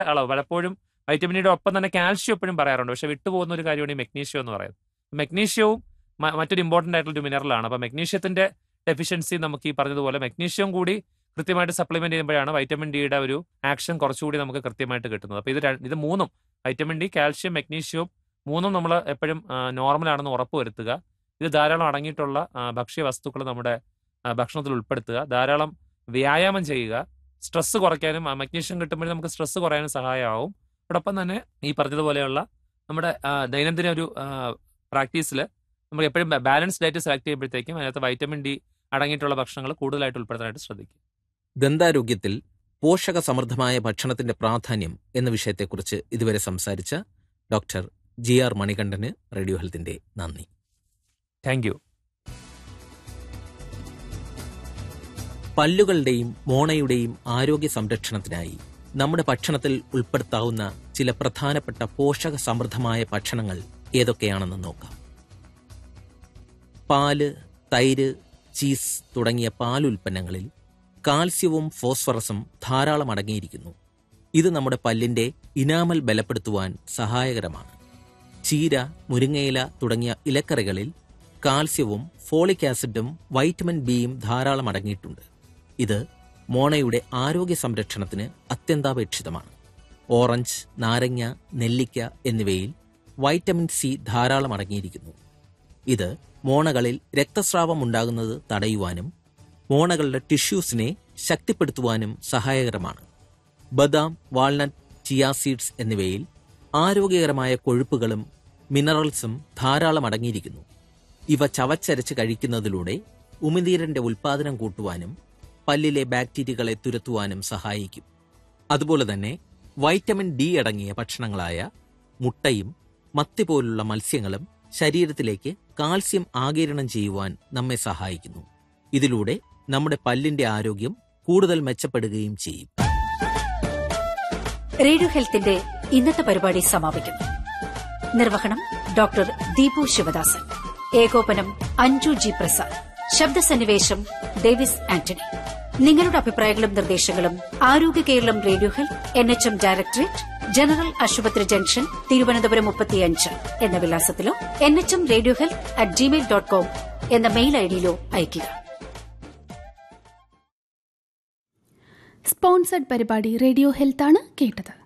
അളവ് പലപ്പോഴും വൈറ്റമിൻ ഡിയുടെ ഒപ്പം തന്നെ കാൽഷ്യം എപ്പോഴും പറയാറുണ്ട് പക്ഷെ വിട്ടുപോകുന്ന ഒരു കാര്യമാണ് ഈ മെഗ്നീഷ്യം എന്ന് പറയുന്നത് മെഗ്നീഷ്യവും മ- മറ്റൊരു ഇമ്പോർട്ടന്റ് ആയിട്ടുള്ള ഒരു മിനറലാണ് അപ്പൊ മെഗ്നീഷ്യത്തിന്റെ ഡെഫിഷ്യൻസി നമുക്ക് ഈ പറഞ്ഞതുപോലെ മെഗ്നീഷ്യം കൂടി കൃത്യമായിട്ട് സപ്ലിമെന്റ് ചെയ്യുമ്പോഴാണ് വൈറ്റമിൻ ഡിയുടെ ഒരു ആക്ഷൻ കുറച്ചുകൂടി നമുക്ക് കൃത്യമായിട്ട് കിട്ടുന്നത് അപ്പൊ ഇത് ര- ഇത് മൂന്നും വൈറ്റമിൻ ഡി കാൽഷ്യം മെഗ്നീഷ്യവും മൂന്നും നമ്മൾ എപ്പോഴും നോർമൽ ആണെന്ന് ഉറപ്പ് വരുത്തുക ഇത് ധാരാളം അടങ്ങിയിട്ടുള്ള ആ, ഭക്ഷ്യ വസ്തുക്കൾ നമ്മുടെ ആ, ഭക്ഷണത്തിൽ ഉൾപ്പെടുത്തുക ധാരാളം വ്യായാമം ചെയ്യുക സ്ട്രെസ് കുറയ്ക്കാനും ആ മഗ്നീഷ്യം കിട്ടുമ്പോൾ നമുക്ക് സ്ട്രെസ് കുറയാനും സഹായമാവും അതോടൊപ്പം തന്നെ ഈ പറഞ്ഞതുപോലെയുള്ള നമ്മുടെ ആ, ദൈനംദിന ഒരു പ്രാക്ടീസിൽ നമുക്ക് എപ്പോഴും ബാലൻസ് ഡയറ്റ് സെലക്ട് ചെയ്യുമ്പോഴത്തേക്കും അതിനകത്ത് വൈറ്റമിൻ ഡി അടങ്ങിയിട്ടുള്ള ഭക്ഷണങ്ങൾ കൂടുതലായിട്ട് ഉൾപ്പെടുത്താനായിട്ട് ശ്രദ്ധിക്കുക ദന്താരോഗ്യത്തിൽ പോഷക സമൃദ്ധമായ ഭക്ഷണത്തിന്റെ പ്രാധാന്യം എന്ന വിഷയത്തെക്കുറിച്ച് ഇതുവരെ സംസാരിച്ച ഡോക്ടർ ജി ആർ മണികണ്ഠന് റേഡിയോ ഹെൽത്തിന്റെ നന്ദി താങ്ക് യു പല്ലുകളുടെയും മോണയുടെയും ആരോഗ്യ സംരക്ഷണത്തിനായി നമ്മുടെ ഭക്ഷണത്തിൽ ഉൾപ്പെടുത്താവുന്ന ചില പ്രധാനപ്പെട്ട പോഷക സമൃദ്ധമായ ഭക്ഷണങ്ങൾ ഏതൊക്കെയാണെന്ന് നോക്കാം പാല് തൈര് ചീസ് തുടങ്ങിയ പാലുൽപ്പന്നങ്ങളിൽ കാൽസ്യവും ഫോസ്ഫറസും ധാരാളം അടങ്ങിയിരിക്കുന്നു ഇത് നമ്മുടെ പല്ലിന്റെ ഇനാമൽ ബലപ്പെടുത്തുവാൻ സഹായകരമാണ് ചീര മുരിങ്ങയില തുടങ്ങിയ ഇലക്കറികളിൽ കാൽസ്യവും ഫോളിക് ആസിഡും വൈറ്റമിൻ ബിയും ധാരാളം അടങ്ങിയിട്ടുണ്ട് ഇത് മോണയുടെ ആരോഗ്യ സംരക്ഷണത്തിന് അത്യന്താപേക്ഷിതമാണ് ഓറഞ്ച് നാരങ്ങ നെല്ലിക്ക എന്നിവയിൽ വൈറ്റമിൻ സി ധാരാളം അടങ്ങിയിരിക്കുന്നു ഇത് മോണകളിൽ രക്തസ്രാവം ഉണ്ടാകുന്നത് തടയുവാനും മോണകളുടെ ടിഷ്യൂസിനെ ശക്തിപ്പെടുത്തുവാനും സഹായകരമാണ് ബദാം വാൾനട്ട് ചിയാ സീഡ്സ് എന്നിവയിൽ ആരോഗ്യകരമായ കൊഴുപ്പുകളും മിനറൽസും ധാരാളം അടങ്ങിയിരിക്കുന്നു ഇവ ചവച്ചരച്ച് കഴിക്കുന്നതിലൂടെ ഉമിനീരിന്റെ ഉൽപാദനം കൂട്ടുവാനും പല്ലിലെ ബാക്ടീരിയകളെ തുരത്തുവാനും സഹായിക്കും അതുപോലെ തന്നെ വൈറ്റമിൻ ഡി അടങ്ങിയ ഭക്ഷണങ്ങളായ മുട്ടയും മത്തി പോലുള്ള മത്സ്യങ്ങളും ശരീരത്തിലേക്ക് കാൽസ്യം ആകിരണം ചെയ്യുവാൻ നമ്മെ സഹായിക്കുന്നു ഇതിലൂടെ നമ്മുടെ പല്ലിന്റെ ആരോഗ്യം കൂടുതൽ മെച്ചപ്പെടുകയും ചെയ്യും റേഡിയോ ഹെൽത്തിന്റെ ഇന്നത്തെ പരിപാടി സമാപിക്കുന്നു നിർവഹണം ഡോക്ടർ ദീപു ശിവദാസൻ ഏകോപനം അഞ്ജു ജി പ്രസാദ് ശബ്ദസന്നിവേശം ഡേവിസ് ആന്റണി നിങ്ങളുടെ അഭിപ്രായങ്ങളും നിർദ്ദേശങ്ങളും Arogya Keralam radio health N H M directorate general ആശുപത്രി ജംഗ്ഷൻ തിരുവനന്തപുരം മുപ്പത്തിയഞ്ച് എന്ന വിലാസത്തിലോ N H M radio health at Gmail dot com എന്ന മെയിൽ ഐഡിയിലോ അയയ്ക്കുക സ്പോൺസർഡ് പരിപാടി റേഡിയോ ഹെൽത്താണ് കേട്ടത്